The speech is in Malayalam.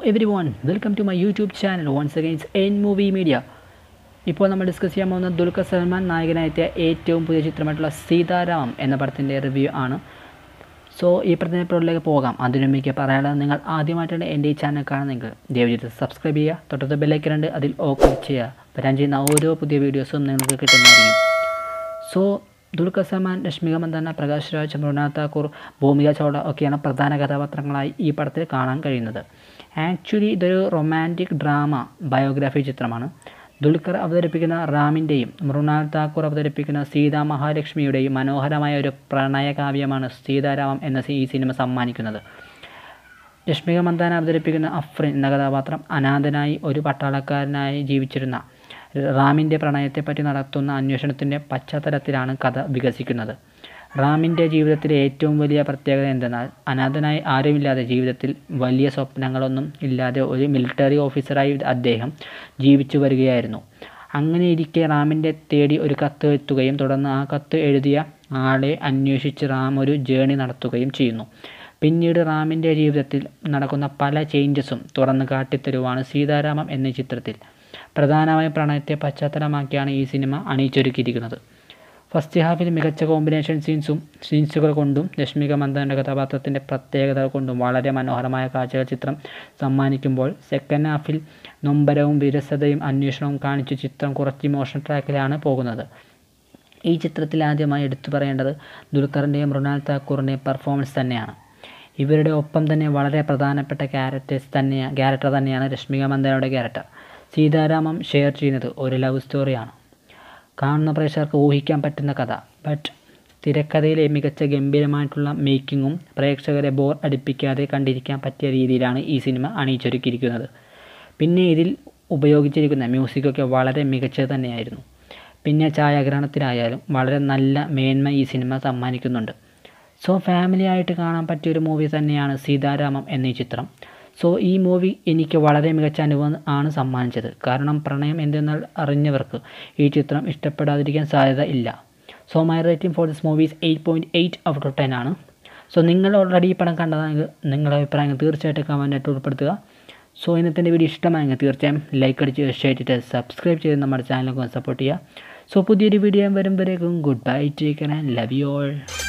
every one welcome to my YouTube channel once against N movie media ഇപ്പോൾ നമ്മൾ ഡിസ്കസ് ചെയ്യാൻ പോകുന്ന ദുൽഖർ സൽമാൻ നായകനായെത്തിയ ഏറ്റവും പുതിയ ചിത്രമായിട്ടുള്ള സീതാരാമം എന്ന പടത്തിൻ്റെ റിവ്യൂ ആണ് സോ ഈ പടത്തിൻ്റെ പ്രോഡിലേക്ക് പോകാം അതിനു മുമ്പ് പറയാനുള്ളത് നിങ്ങൾ ആദ്യമായിട്ടാണ് എൻ്റെ ഈ ചാനൽ കാണുന്നെങ്കിൽ ദയവചെയ്ത് സബ്സ്ക്രൈബ് ചെയ്യുക തൊട്ടടുത്ത ബെല്ലൈക്കനുണ്ട് അതിൽ ഓ ക്ലിക്ക് ചെയ്യുക അപ്പോൾ ഞാൻ ചെയ്യുന്ന ഓരോ പുതിയ വീഡിയോസും നിങ്ങൾക്ക് കിട്ടുന്നതായിരിക്കും സോ ദുൽഖർ സൽമാൻ രശ്മിക മന്ദാന പ്രകാശ് രാജ് മൃണാൽ താക്കൂർ ഭൂമിക ചൗള ഒക്കെയാണ് പ്രധാന കഥാപാത്രങ്ങളായി ഈ പടത്തിൽ കാണാൻ കഴിയുന്നത് ആക്ച്വലി ഇതൊരു റൊമാൻറ്റിക് ഡ്രാമ ബയോഗ്രാഫി ചിത്രമാണ് ദുൽഖർ അവതരിപ്പിക്കുന്ന റാമിൻ്റെയും മൃണാൽ താക്കൂർ അവതരിപ്പിക്കുന്ന സീതാ മഹാലക്ഷ്മിയുടെയും മനോഹരമായ ഒരു പ്രണയകാവ്യമാണ് സീതാരാമം എന്ന ഈ സിനിമ സമ്മാനിക്കുന്നത് രശ്മിക മന്ദാന അവതരിപ്പിക്കുന്ന അഫ്രിൻ എന്ന കഥാപാത്രം അനാഥനായി ഒരു പട്ടാളക്കാരനായി ജീവിച്ചിരുന്ന റാമിൻ്റെ പ്രണയത്തെപ്പറ്റി നടത്തുന്ന അന്വേഷണത്തിൻ്റെ പശ്ചാത്തലത്തിലാണ് കഥ വികസിക്കുന്നത് റാമിൻ്റെ ജീവിതത്തിലെ ഏറ്റവും വലിയ പ്രത്യേകത എന്തെന്നാൽ അനാഥനായി ആരുമില്ലാതെ ജീവിതത്തിൽ വലിയ സ്വപ്നങ്ങളൊന്നും ഇല്ലാതെ ഒരു മിലിറ്ററി ഓഫീസറായി അദ്ദേഹം ജീവിച്ചു വരികയായിരുന്നു അങ്ങനെ ഇരിക്കെ റാമിൻ്റെ തേടി ഒരു കത്ത് എത്തുകയും തുടർന്ന് ആ കത്ത് എഴുതിയ ആളെ അന്വേഷിച്ച് റാം ഒരു ജേണി നടത്തുകയും ചെയ്യുന്നു പിന്നീട് റാമിൻ്റെ ജീവിതത്തിൽ നടക്കുന്ന പല ചേഞ്ചസും തുറന്ന് കാട്ടിത്തരുവാണ് സീതാരാമം എന്ന ചിത്രത്തിൽ പ്രധാനമായും പ്രണയത്തെ പശ്ചാത്തലമാക്കിയാണ് ഈ സിനിമ അണിയിച്ചൊരുക്കിയിരിക്കുന്നത് ഫസ്റ്റ് ഹാഫിൽ മികച്ച കോമ്പിനേഷൻ സീൻസും സീൻസുകൾ കൊണ്ടും രശ്മിക മന്ദാൻ്റെ കഥാപാത്രത്തിൻ്റെ പ്രത്യേകതകൾ കൊണ്ടും വളരെ മനോഹരമായ കാഴ്ചകൾ ചിത്രം സമ്മാനിക്കുമ്പോൾ സെക്കൻഡ് ഹാഫിൽ നൊമ്പരവും വിരസതയും അന്വേഷണവും കാണിച്ച് ചിത്രം കുറച്ച് ഇമോഷണൽ ട്രാക്കിലാണ് പോകുന്നത് ഈ ചിത്രത്തിൽ ആദ്യമായി എടുത്തു പറയേണ്ടത് ദുൽഖറിൻ്റെയും മൃണാൽ താക്കൂറിൻ്റെയും പെർഫോമൻസ് തന്നെയാണ് ഇവരുടെ ഒപ്പം തന്നെ വളരെ പ്രധാനപ്പെട്ട ക്യാരക്ടേഴ്സ് തന്നെയാണ് ക്യാരക്ടർ തന്നെയാണ് രശ്മിക മന്ദാനയുടെ ക്യാരക്ടർ സീതാരാമം ഷെയർ ചെയ്യുന്നത് ഒരു ലവ് സ്റ്റോറിയാണ് കാണുന്ന പ്രേക്ഷകർക്ക് ഊഹിക്കാൻ പറ്റുന്ന കഥ ബട്ട് തിരക്കഥയിലെ മികച്ച ഗംഭീരമായിട്ടുള്ള മേക്കിങ്ങും പ്രേക്ഷകരെ ബോർ അടിപ്പിക്കാതെ കണ്ടിരിക്കാൻ പറ്റിയ രീതിയിലാണ് ഈ സിനിമ അണിയിച്ചൊരുക്കിയിരിക്കുന്നത് പിന്നെ ഇതിൽ ഉപയോഗിച്ചിരിക്കുന്ന മ്യൂസിക്കൊക്കെ വളരെ മികച്ചത് തന്നെയായിരുന്നു പിന്നെ ഛായാഗ്രഹണത്തിലായാലും വളരെ നല്ല മേന്മ ഈ സിനിമ സമ്മാനിക്കുന്നുണ്ട് സോ ഫാമിലി ആയിട്ട് കാണാൻ പറ്റിയ ഒരു മൂവി തന്നെയാണ് സീതാരാമം എന്നീ ചിത്രം സോ ഈ മൂവി എനിക്ക് വളരെ മികച്ച അനുഭവം ആണ് സമ്മാനിച്ചത് കാരണം പ്രണയം എന്തെന്നാൽ അറിഞ്ഞവർക്ക് ഈ ചിത്രം ഇഷ്ടപ്പെടാതിരിക്കാൻ സാധ്യത ഇല്ല so my rating for this movies eight point eight out of ten ആണ് സോ നിങ്ങൾ ഓൾറെഡി ഈ പടം കണ്ടതാണെങ്കിൽ നിങ്ങളുടെ അഭിപ്രായങ്ങൾ തീർച്ചയായിട്ടും കമൻറ്റായിട്ട് ഉൾപ്പെടുത്തുക സോ ഇന്നത്തെ വീഡിയോ ഇഷ്ടമായെങ്കിൽ തീർച്ചയായും ലൈക്ക് അടിച്ച് ഇഷ്ടമായിട്ട് സബ്സ്ക്രൈബ് ചെയ്ത് നമ്മുടെ ചാനലൊക്കെ സപ്പോർട്ട് ചെയ്യുക സോ പുതിയൊരു വീഡിയോ വരുമ്പോഴേക്കും good bye take and love you all